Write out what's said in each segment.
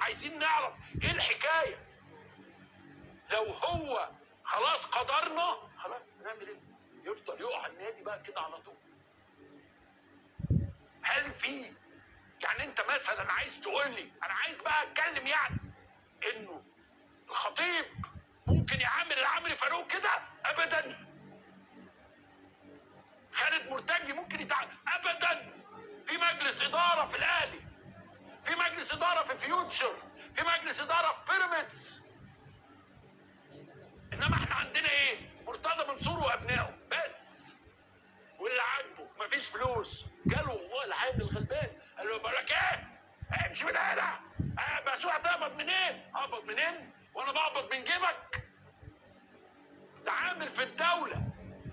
عايزين نعرف ايه الحكايه لو هو خلاص قدرنا خلاص نعمل ايه يفضل يقع النادي بقى كده على طول هل في يعني انت مثلا عايز تقول لي انا عايز بقى اتكلم يعني انه الخطيب ممكن يعامل العمري فاروق كده ابدا خالد مرتجي ممكن يتعامل ابدا في مجلس اداره في الاهلي في مجلس اداره في فيوتشر في مجلس اداره في بيراميدز انما احنا عندنا ايه مرتضى منصور وابنائه بس واللي عاجبه مفيش فلوس جاله والله العامل الغلبان قال له بقول لك ايه امشي من هنا آه، بس واحد اقبض منين اقبض منين وانا بقبض من جيبك ده عامل في الدوله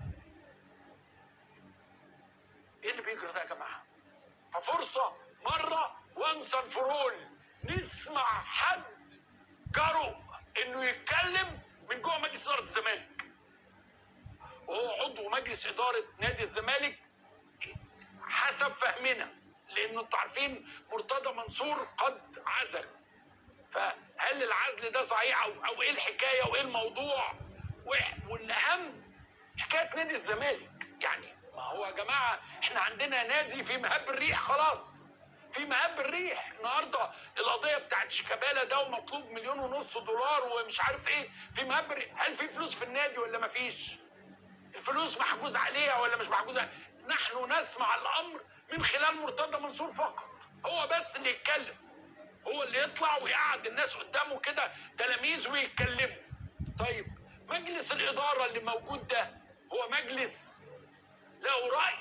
ايه اللي بيجري ده يا جماعه ففرصه مره وانسى فرول نسمع حد جرؤ انه يتكلم من جوه مجلس اداره الزمالك وهو عضو مجلس اداره نادي الزمالك حسب فهمنا لانه انتوا عارفين مرتضى منصور قد عزل فهل العزل ده صحيح او او ايه الحكايه وايه الموضوع و- والاهم حكايه نادي الزمالك يعني ما هو يا جماعه احنا عندنا نادي في مهب الريح خلاص في مهب الريح النهارده القضيه بتاعت شيكابالا ده ومطلوب مليون ونص دولار ومش عارف ايه في مهب الريح هل في فلوس في النادي ولا ما فيش؟ الفلوس محجوز عليها ولا مش محجوز عليها نحن نسمع الامر من خلال مرتضى منصور فقط هو بس اللي يتكلم هو اللي يطلع ويقعد الناس قدامه كده تلاميذ ويتكلموا طيب مجلس الاداره اللي موجود ده هو مجلس له راي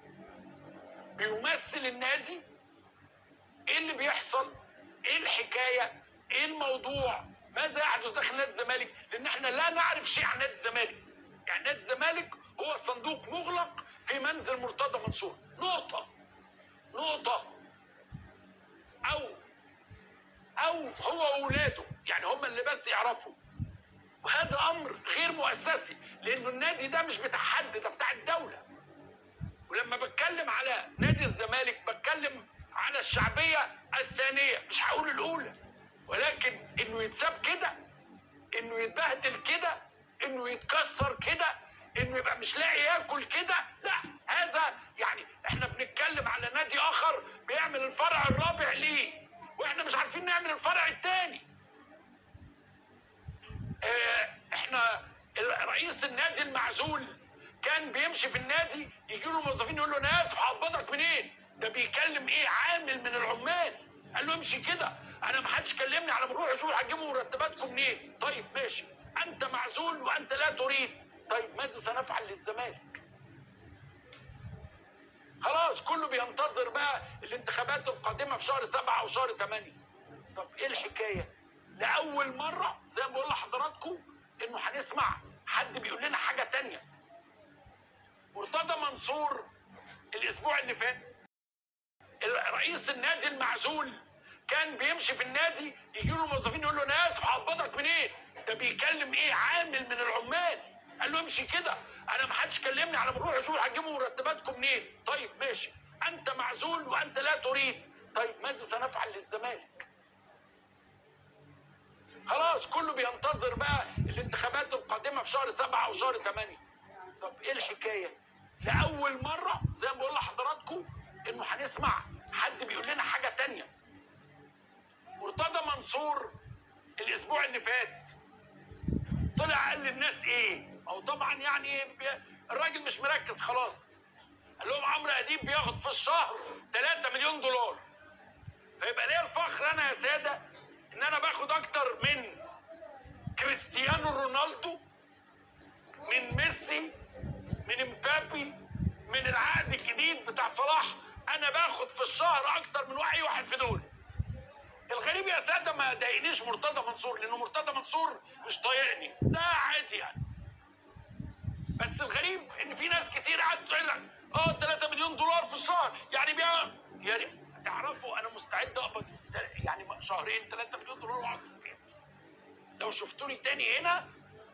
بيمثل النادي ايه اللي بيحصل ايه الحكايه ايه الموضوع ماذا يحدث داخل نادي الزمالك لان احنا لا نعرف شيء عن نادي الزمالك يعني نادي الزمالك هو صندوق مغلق في منزل مرتضى منصور نقطه نقطه او او هو واولاده يعني هم اللي بس يعرفوا وهذا امر غير مؤسسي لانه النادي ده مش بتاع حد ده بتاع الدوله ولما بتكلم على نادي الزمالك بتكلم على الشعبيه الثانيه مش هقول الاولى ولكن انه يتساب كده انه يتبهدل كده انه يتكسر كده انه يبقى مش لاقي ياكل كده لا هذا يعني احنا بنتكلم على نادي اخر بيعمل الفرع الرابع ليه واحنا مش عارفين نعمل الفرع الثاني آه، احنا ال- رئيس النادي المعزول كان بيمشي في النادي يجي له موظفين يقول له انا اسف هقبضك منين؟ ده بيكلم ايه عامل من العمال قال له امشي كده انا ما حدش كلمني على ما اروح اشوف هتجيبوا مرتباتكم منين؟ طيب ماشي انت معزول وانت لا تريد طيب ماذا سنفعل للزمالك؟ خلاص كله بينتظر بقى الانتخابات القادمه في شهر سبعه او شهر ثمانيه طب ايه الحكايه؟ لاول مره زي ما بقول لحضراتكم انه هنسمع حد بيقول لنا حاجه تانية مرتضى منصور الاسبوع اللي فات رئيس النادي المعزول كان بيمشي في النادي يجي له موظفين يقول له انا اسف هقبضك منين؟ ده بيكلم ايه عامل من العمال قال له امشي كده انا ما حدش كلمني على ما اروح اشوف هتجيبوا مرتباتكم منين؟ طيب ماشي انت معزول وانت لا تريد طيب ماذا سنفعل للزمالك؟ خلاص كله بينتظر بقى الانتخابات القادمه في شهر سبعه او شهر ثمانيه طب ايه الحكايه؟ لاول مره زي ما بقول لحضراتكم انه هنسمع حد بيقول لنا حاجه تانية مرتضى منصور الاسبوع اللي فات طلع قال للناس ايه؟ او طبعا يعني بي- الراجل مش مركز خلاص قال لهم عمرو اديب بياخد في الشهر 3 مليون دولار فيبقى ليا الفخر انا يا ساده ان انا باخد اكتر من كريستيانو رونالدو من ميسي من مبابي من العقد الجديد بتاع صلاح انا باخد في الشهر اكتر من اي واحد في دول الغريب يا ساده ما ضايقنيش مرتضى منصور لانه مرتضى منصور مش طايقني ده عادي يعني بس الغريب ان في ناس كتير قعدت تقول لك اه 3 مليون دولار في الشهر يعني بيها يعني تعرفوا انا مستعد اقبض يعني شهرين 3 مليون دولار واقعد في البيت لو شفتوني تاني هنا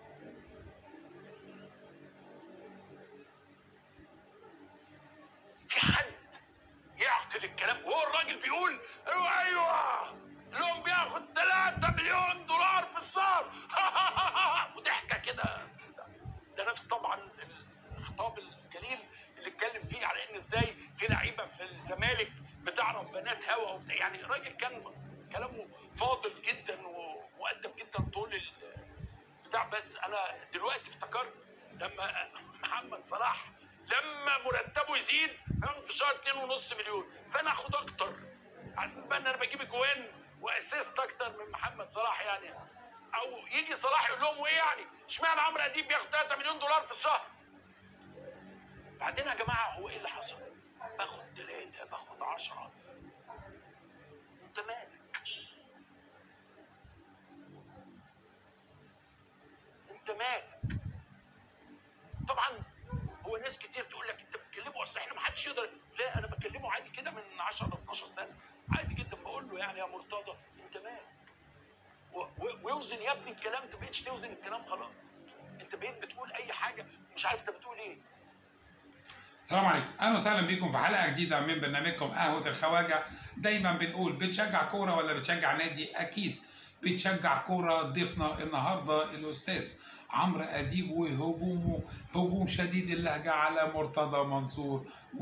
في حد يعقل الكلام وهو الراجل بيقول ايوه ايوه لهم بياخد كان كلامه فاضل جدا ومؤدب جدا طول ال- بتاع بس انا دلوقتي افتكرت لما محمد صلاح لما مرتبه يزيد هياخد في الشهر 2.5 مليون فانا اخد اكتر على اساس بقى ان انا بجيب اجوان واسيست اكتر من محمد صلاح يعني او يجي صلاح يقول لهم ايه يعني اشمعنى عمرو اديب بياخد 3 مليون دولار في الشهر بعدين يا جماعه هو ايه اللي حصل؟ باخد ثلاثه باخد 10 انت مالك؟ انت مالك؟ طبعا هو ناس كتير تقول لك انت بتكلمه اصل احنا ما حدش يقدر لا انا بكلمه عادي كده من 10 ل 12 سنه عادي جدا بقول له يعني يا مرتضى انت مالك؟ و- و- ويوزن يا ابني الكلام انت بقيتش توزن الكلام خلاص انت بقيت بتقول اي حاجه مش عارف انت بتقول ايه السلام عليكم اهلا وسهلا بكم في حلقه جديده من برنامجكم قهوه الخواجه دايما بنقول بتشجع كوره ولا بتشجع نادي اكيد بتشجع كوره ضيفنا النهارده الاستاذ عمرو اديب وهجومه هجوم شديد اللهجه على مرتضى منصور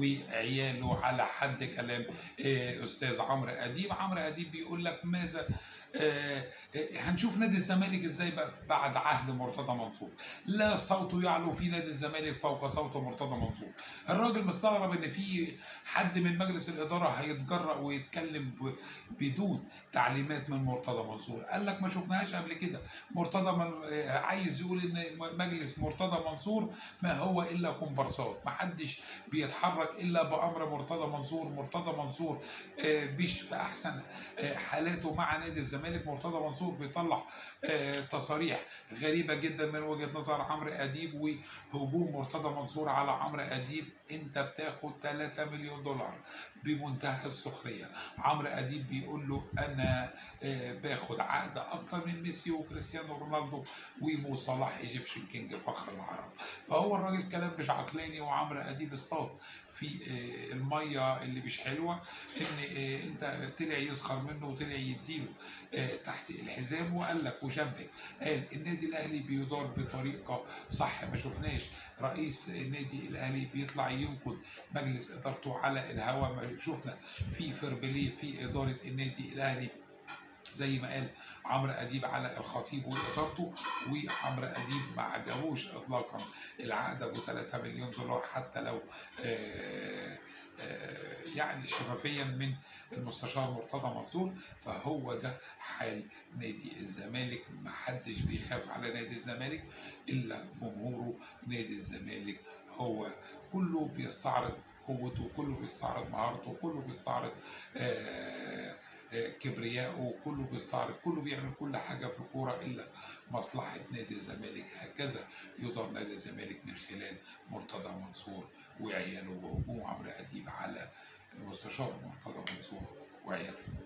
وعياله على حد كلام آه، استاذ عمرو اديب عمرو اديب بيقول لك ماذا آه، آه، هنشوف نادي الزمالك ازاي بقى بعد عهد مرتضى منصور لا صوته يعلو في نادي الزمالك فوق صوت مرتضى منصور الراجل مستغرب ان في حد من مجلس الاداره هيتجرأ ويتكلم ب- بدون تعليمات من مرتضى منصور قال لك ما شفناهاش قبل كده مرتضى من آه، عايز يقول ان مجلس مرتضى منصور ما هو الا كومبارسات ما حدش بيتحرك الا بامر مرتضى منصور مرتضى منصور آه، مش في احسن آه، حالاته مع نادي الزمالك مرتضى منصور بيطلع آه، تصاريح غريبه جدا من وجهه نظر عمرو اديب وهجوم مرتضى منصور على عمرو اديب انت بتاخد 3 مليون دولار بمنتهى السخريه عمرو اديب بيقول له انا آه، باخد عقد اكتر من ميسي وكريستيانو رونالدو ومو صلاح ايجيبشن كينج فخر العرب فهو الراجل كلام مش عقلاني وعمرو اديب اصطاد في آه، الميه اللي مش حلوه ان آه، انت طلع يسخر منه وطلع يديله آه، تحت الحزام وقال لك وشبه قال النادي الاهلي بيدار بطريقه صح ما شفناش رئيس النادي الاهلي بيطلع ينقد مجلس ادارته على الهوا ما شفنا في فربليه في اداره النادي الاهلي زي ما قال عمرو اديب على الخطيب وادارته وعمرو اديب ما عجبوش اطلاقا العقد ابو 3 مليون دولار حتى لو آه، آه، يعني شفافيا من المستشار مرتضى منصور فهو ده حال نادي الزمالك ما حدش بيخاف على نادي الزمالك الا جمهوره نادي الزمالك هو كله بيستعرض قوته كله بيستعرض مهارته كله بيستعرض آه آه، كبريائه كله بيستعرض كله بيعمل كل حاجة في الكورة إلا مصلحة نادي الزمالك هكذا يدار نادي الزمالك من خلال مرتضى منصور وعياله وهجوم عمرو أديب على المستشار مرتضى منصور وعياله